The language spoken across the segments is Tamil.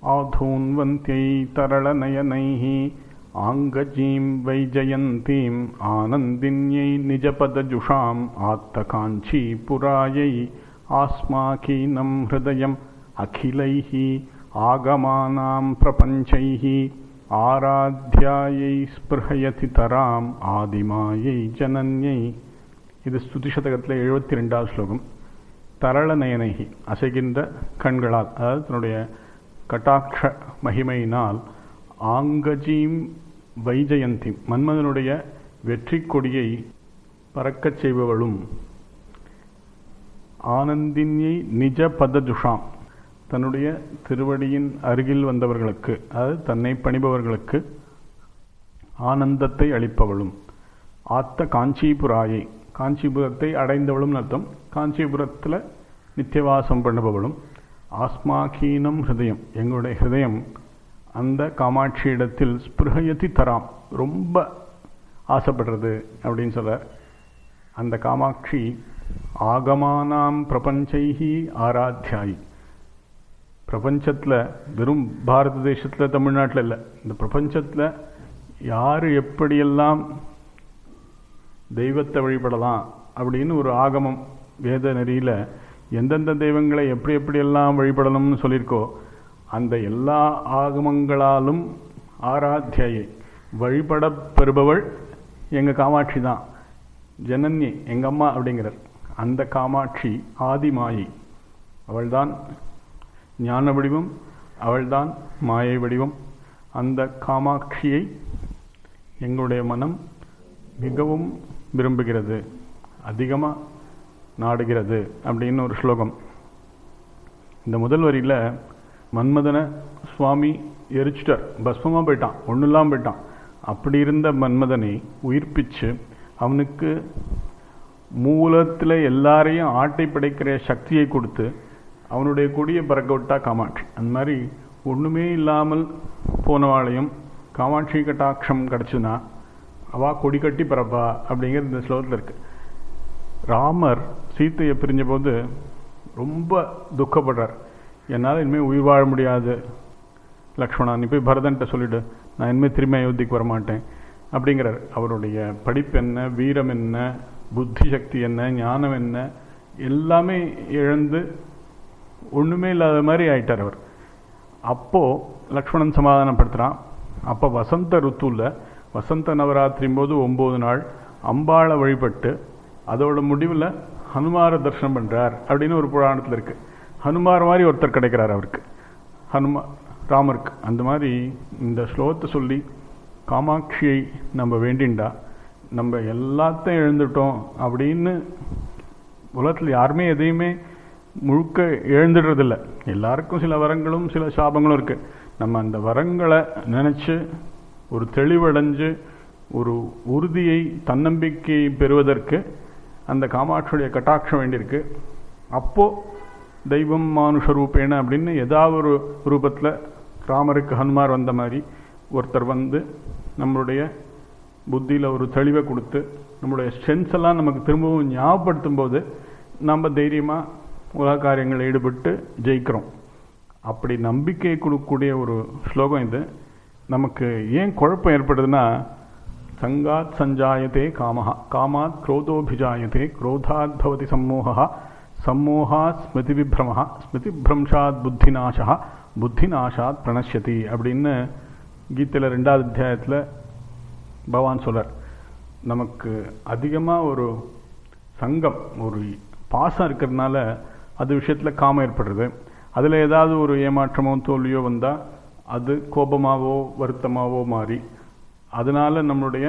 आधून्वन्त्यै तरलनयनैः आङ्गजीं वैजयन्तीम् आनन्दिन्यै निजपदजुषाम् आत्तकाञ्चीपुरायै आस्माकीनं हृदयम् अखिलैः आगमानां प्रपञ्चैः ஆராத்தியாயை ஸ்பிருஹயதி தராம் ஆதிமாயை ஜனன்யை இது ஸ்துதி சதகத்தில் எழுபத்தி ரெண்டாவது ஸ்லோகம் தரள நயனகி அசைகின்ற கண்களால் அதாவது தன்னுடைய கட்டாட்ச மகிமையினால் ஆங்கஜீம் வைஜயந்தி மன்மதனுடைய வெற்றி கொடியை பறக்கச் செய்பவளும் ஆனந்தின்யை நிஜ பதஜுஷாம் தன்னுடைய திருவடியின் அருகில் வந்தவர்களுக்கு அதாவது தன்னை பணிபவர்களுக்கு ஆனந்தத்தை அளிப்பவளும் ஆத்த காஞ்சிபுராயை காஞ்சிபுரத்தை அடைந்தவளும் அர்த்தம் காஞ்சிபுரத்தில் நித்தியவாசம் பண்ணுபவளும் ஆஸ்மாக்கீனம் ஹிருதயம் எங்களுடைய ஹிருதயம் அந்த காமாட்சியிடத்தில் ஸ்பிருகயதி தராம் ரொம்ப ஆசைப்படுறது அப்படின்னு சொல்ல அந்த காமாட்சி ஆகமானாம் பிரபஞ்சைஹி ஆராத்தியாயி பிரபஞ்சத்தில் வெறும் பாரத தேசத்தில் தமிழ்நாட்டில் இல்லை இந்த பிரபஞ்சத்தில் யார் எப்படியெல்லாம் தெய்வத்தை வழிபடலாம் அப்படின்னு ஒரு ஆகமம் வேத நெறியில் எந்தெந்த தெய்வங்களை எப்படி எப்படியெல்லாம் வழிபடணும்னு சொல்லியிருக்கோ அந்த எல்லா ஆகமங்களாலும் ஆராத்தியை வழிபடப்பெறுபவள் எங்கள் காமாட்சி தான் ஜனன்யி எங்கள் அம்மா அப்படிங்கிறார் அந்த காமாட்சி ஆதிமாயி அவள்தான் ஞான வடிவம் அவள்தான் மாயை வடிவம் அந்த காமாட்சியை எங்களுடைய மனம் மிகவும் விரும்புகிறது அதிகமாக நாடுகிறது அப்படின்னு ஒரு ஸ்லோகம் இந்த முதல் வரியில் மன்மதனை சுவாமி எரிச்சிட்டார் பஸ்மமாக போயிட்டான் ஒன்றும் இல்லாமல் போயிட்டான் அப்படி இருந்த மன்மதனை உயிர்ப்பிச்சு அவனுக்கு மூலத்தில் எல்லாரையும் ஆட்டை படைக்கிற சக்தியை கொடுத்து அவனுடைய கொடியை பறக்க விட்டா காமாட்சி அந்த மாதிரி ஒன்றுமே இல்லாமல் போனவாளையும் காமாட்சி கட்டாட்சம் கிடச்சுன்னா அவா கொடி கட்டி பறப்பா அப்படிங்கிறது இந்த ஸ்லோகத்தில் இருக்கு ராமர் சீத்தையை பிரிஞ்ச போது ரொம்ப துக்கப்படுறார் என்னால் இனிமேல் உயிர் வாழ முடியாது லக்ஷ்மணா நீ போய் பரதன்ட்ட சொல்லிவிடு நான் இனிமேல் திரும்பி அயோத்திக்கு வரமாட்டேன் அப்படிங்கிறார் அவருடைய படிப்பு என்ன வீரம் என்ன புத்தி சக்தி என்ன ஞானம் என்ன எல்லாமே இழந்து ஒன்றுமே இல்லாத மாதிரி ஆயிட்டார் அவர் அப்போது லக்ஷ்மணன் சமாதானப்படுத்துகிறான் அப்போ வசந்த ருத்துவில் வசந்த நவராத்திரியும் போது ஒம்பது நாள் அம்பாளை வழிபட்டு அதோட முடிவில் ஹனுமாரை தரிசனம் பண்ணுறார் அப்படின்னு ஒரு புராணத்தில் இருக்குது ஹனுமார் மாதிரி ஒருத்தர் கிடைக்கிறார் அவருக்கு ஹனுமா ராமருக்கு அந்த மாதிரி இந்த ஸ்லோகத்தை சொல்லி காமாட்சியை நம்ம வேண்டிண்டா நம்ம எல்லாத்தையும் எழுந்துட்டோம் அப்படின்னு உலகத்தில் யாருமே எதையுமே முழுக்க எழுந்துடுறதில்ல எல்லாருக்கும் சில வரங்களும் சில சாபங்களும் இருக்குது நம்ம அந்த வரங்களை நினச்சி ஒரு தெளிவடைஞ்சு ஒரு உறுதியை தன்னம்பிக்கை பெறுவதற்கு அந்த காமாட்சியுடைய கட்டாட்சம் வேண்டியிருக்கு அப்போது தெய்வம் மானுஷ ரூபேன அப்படின்னு ஏதாவது ஒரு ரூபத்தில் ராமருக்கு ஹனுமார் வந்த மாதிரி ஒருத்தர் வந்து நம்மளுடைய புத்தியில் ஒரு தெளிவை கொடுத்து நம்மளுடைய ஸ்ட்ரென்த்ஸ் எல்லாம் நமக்கு திரும்பவும் ஞாபகப்படுத்தும் போது நம்ம தைரியமாக உலக காரியங்களில் ஈடுபட்டு ஜெயிக்கிறோம் அப்படி நம்பிக்கை கொடுக்கக்கூடிய ஒரு ஸ்லோகம் இது நமக்கு ஏன் குழப்பம் ஏற்படுதுன்னா சங்காத் சஞ்சாயத்தே காமஹா காமாத் குரோதோபிஜாயத்தே குரோதாத் பவதி சம்மோகா சம்மோகாத் ஸ்மிருதி விப்ரமஹா ஸ்மிருதி பிரம்ஷாத் புத்திநாசா புத்திநாசாத் பிரணஷ்யதி அப்படின்னு கீதையில் ரெண்டாவது அத்தியாயத்தில் பகவான் சொல்றார் நமக்கு அதிகமாக ஒரு சங்கம் ஒரு பாசம் இருக்கிறதுனால அது விஷயத்தில் காமம் ஏற்படுறது அதில் ஏதாவது ஒரு ஏமாற்றமோ தோல்வியோ வந்தால் அது கோபமாகவோ வருத்தமாகவோ மாறி அதனால் நம்மளுடைய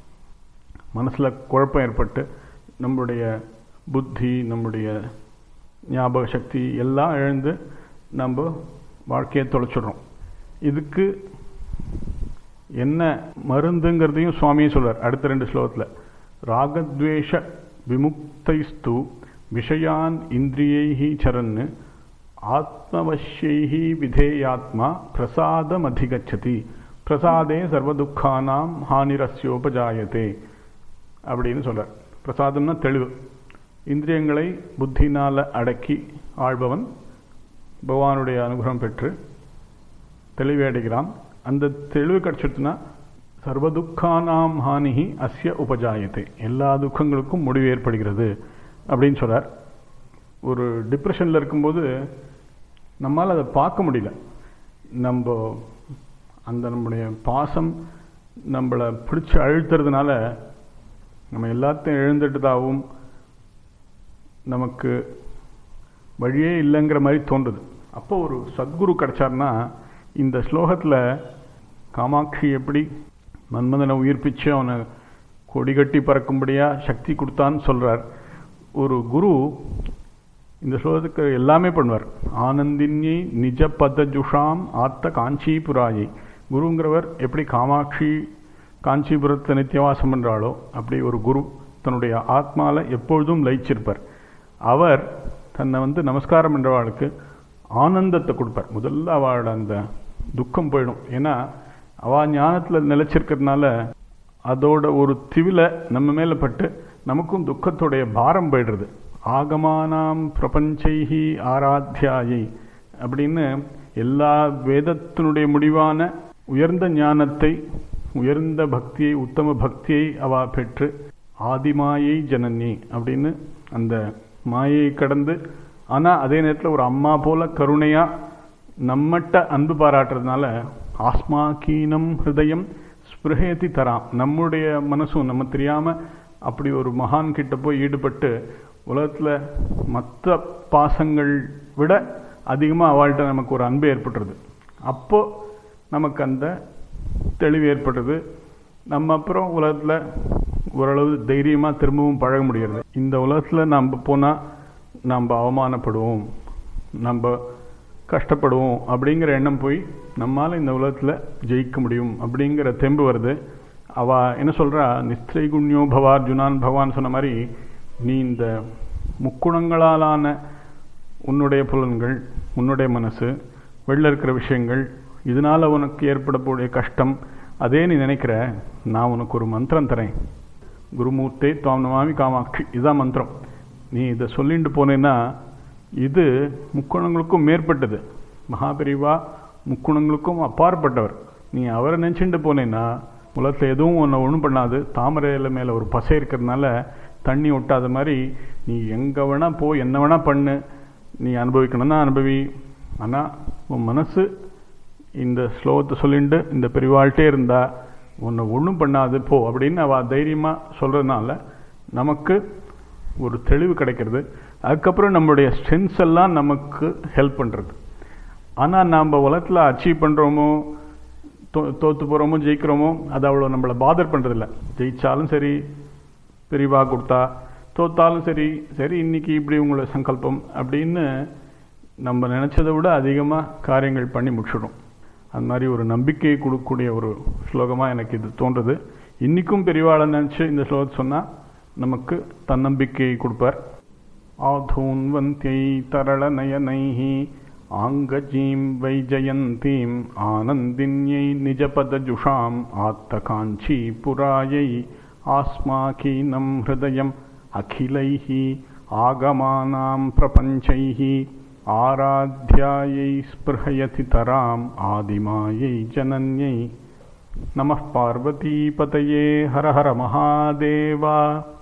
மனசில் குழப்பம் ஏற்பட்டு நம்மளுடைய புத்தி நம்முடைய ஞாபக சக்தி எல்லாம் இழந்து நம்ம வாழ்க்கையை தொலைச்சிடுறோம் இதுக்கு என்ன மருந்துங்கிறதையும் சுவாமியே சொல்றார் அடுத்த ரெண்டு ஸ்லோகத்தில் ராகத்வேஷ விமுக்தைஸ்து விஷயான் இந்திரியைஹி சரன்னு ஆத்மவசியைஹி விதேயாத்மா பிரசாதம் அதிகச்சதி பிரசாதே சர்வதுக்கானாம் ஹானிரஸ்யோபஜாயத்தே அப்படின்னு சொல்றார் பிரசாதம்னா தெளிவு இந்திரியங்களை புத்தினால் அடக்கி ஆள்பவன் பகவானுடைய அனுகிரகம் பெற்று தெளிவை அடைகிறான் அந்த தெளிவு கிடைச்சிட்டுனா சர்வதுக்கானாம் ஹானிஹி அஸ்ய உபஜாயத்தை எல்லா துக்கங்களுக்கும் முடிவு ஏற்படுகிறது அப்படின்னு சொல்றார் ஒரு டிப்ரெஷனில் இருக்கும்போது நம்மால் அதை பார்க்க முடியல நம்ம அந்த நம்முடைய பாசம் நம்மளை பிடிச்சி அழுத்துறதுனால நம்ம எல்லாத்தையும் எழுந்துட்டதாகவும் நமக்கு வழியே இல்லைங்கிற மாதிரி தோன்றுது அப்போ ஒரு சத்குரு கிடைச்சார்னா இந்த ஸ்லோகத்தில் காமாட்சி எப்படி மன்மதனை உயிர்ப்பிச்சு அவனை கொடி கட்டி பறக்கும்படியாக சக்தி கொடுத்தான்னு சொல்கிறார் ஒரு குரு இந்த ஸ்லோகத்துக்கு எல்லாமே பண்ணுவார் ஆனந்தின்யை நிஜ பதஜுஷாம் ஆத்த காஞ்சிபுராயை குருங்கிறவர் எப்படி காமாட்சி காஞ்சிபுரத்தை நித்தியவாசம் பண்ணுறாளோ அப்படி ஒரு குரு தன்னுடைய ஆத்மாவில் எப்பொழுதும் லயிச்சிருப்பார் அவர் தன்னை வந்து நமஸ்காரம் பண்ணுறவாளுக்கு ஆனந்தத்தை கொடுப்பார் முதல்ல அவளோட அந்த துக்கம் போயிடும் ஏன்னா அவள் ஞானத்தில் நிலைச்சிருக்கிறதுனால அதோட ஒரு திவில நம்ம மேலே பட்டு நமக்கும் துக்கத்துடைய பாரம் போயிடுறது ஆகமானாம் பிரபஞ்சைஹி ஆராத்தியாயை அப்படின்னு எல்லா வேதத்தினுடைய முடிவான உயர்ந்த ஞானத்தை உயர்ந்த பக்தியை உத்தம பக்தியை அவ பெற்று ஆதிமாயை ஜனனி அப்படின்னு அந்த மாயை கடந்து ஆனால் அதே நேரத்தில் ஒரு அம்மா போல கருணையாக நம்மட்ட அன்பு பாராட்டுறதுனால ஆஸ்மாக்கீனம் ஹிருதயம் ஸ்பிருகேதி தராம் நம்முடைய மனசும் நம்ம தெரியாமல் அப்படி ஒரு மகான் கிட்ட போய் ஈடுபட்டு உலகத்தில் மற்ற பாசங்கள் விட அதிகமாக அவள்கிட்ட நமக்கு ஒரு அன்பு ஏற்பட்டுறது அப்போ நமக்கு அந்த தெளிவு ஏற்படுறது நம்ம அப்புறம் உலகத்தில் ஓரளவு தைரியமாக திரும்பவும் பழக முடிகிறது இந்த உலகத்தில் நாம் போனால் நாம் அவமானப்படுவோம் நம்ம கஷ்டப்படுவோம் அப்படிங்கிற எண்ணம் போய் நம்மால் இந்த உலகத்தில் ஜெயிக்க முடியும் அப்படிங்கிற தெம்பு வருது அவ என்ன சொல்கிறா நிஸ்திரை குண்யோ பவார்ஜுனான் பகவான் சொன்ன மாதிரி நீ இந்த முக்குணங்களாலான உன்னுடைய புலன்கள் உன்னுடைய மனசு வெளில இருக்கிற விஷயங்கள் இதனால் உனக்கு ஏற்படக்கூடிய கஷ்டம் அதே நீ நினைக்கிற நான் உனக்கு ஒரு மந்திரம் தரேன் குருமூர்த்தே துவாம் நமாமி காமாட்சி இதுதான் மந்திரம் நீ இதை சொல்லிட்டு போனேன்னா இது முக்குணங்களுக்கும் மேற்பட்டது மகாபெரிவா முக்குணங்களுக்கும் அப்பாற்பட்டவர் நீ அவரை நினச்சிட்டு போனேன்னா உலகத்தில் எதுவும் உன்னை ஒன்றும் பண்ணாது தாமரையில் மேலே ஒரு பசை இருக்கிறதுனால தண்ணி ஒட்டாத மாதிரி நீ எங்கே வேணால் போ என்ன வேணால் பண்ணு நீ அனுபவிக்கணும்னா அனுபவி ஆனால் உன் மனசு இந்த ஸ்லோகத்தை சொல்லிட்டு இந்த பெரிவாழ்கிட்டே இருந்தா உன்னை ஒன்றும் பண்ணாது போ அப்படின்னு அவள் தைரியமாக சொல்கிறதுனால நமக்கு ஒரு தெளிவு கிடைக்கிறது அதுக்கப்புறம் நம்மளுடைய ஸ்ட்ரென்த்ஸ் எல்லாம் நமக்கு ஹெல்ப் பண்ணுறது ஆனால் நாம் உலகத்தில் அச்சீவ் பண்ணுறோமோ தோ தோற்று போகிறோமோ ஜெயிக்கிறோமோ அது அவ்வளோ நம்மளை பாதர் பண்ணுறதில்ல ஜெயித்தாலும் சரி பெரிவா கொடுத்தா தோத்தாலும் சரி சரி இன்னைக்கு இப்படி உங்களை சங்கல்பம் அப்படின்னு நம்ம நினச்சதை விட அதிகமாக காரியங்கள் பண்ணி முடிச்சிடும் அது மாதிரி ஒரு நம்பிக்கையை கொடுக்கக்கூடிய ஒரு ஸ்லோகமாக எனக்கு இது தோன்றுது இன்றைக்கும் பெரியவாளை நினச்சி இந்த ஸ்லோகத்தை சொன்னால் நமக்கு தன்னம்பிக்கையை கொடுப்பார் ஆதூன்வந்தியை தரளநயனைஹி ஆங்கஜீம் வைஜயந்தீம் ஆனந்தின்யை நிஜபதஜுஷாம் ஆத்தகாஞ்சி புராயை ஆஸ்மாக்கீனம் ஹிருதயம் அகிலைஹி ஆகமானாம் பிரபஞ்சைஹி ஆராத்யாயை ஸ்பிருஹயதி தராம் ஆதிமாயை ஜனன்யை நமः பார்வதீபதயே ஹர ஹர மகாதேவா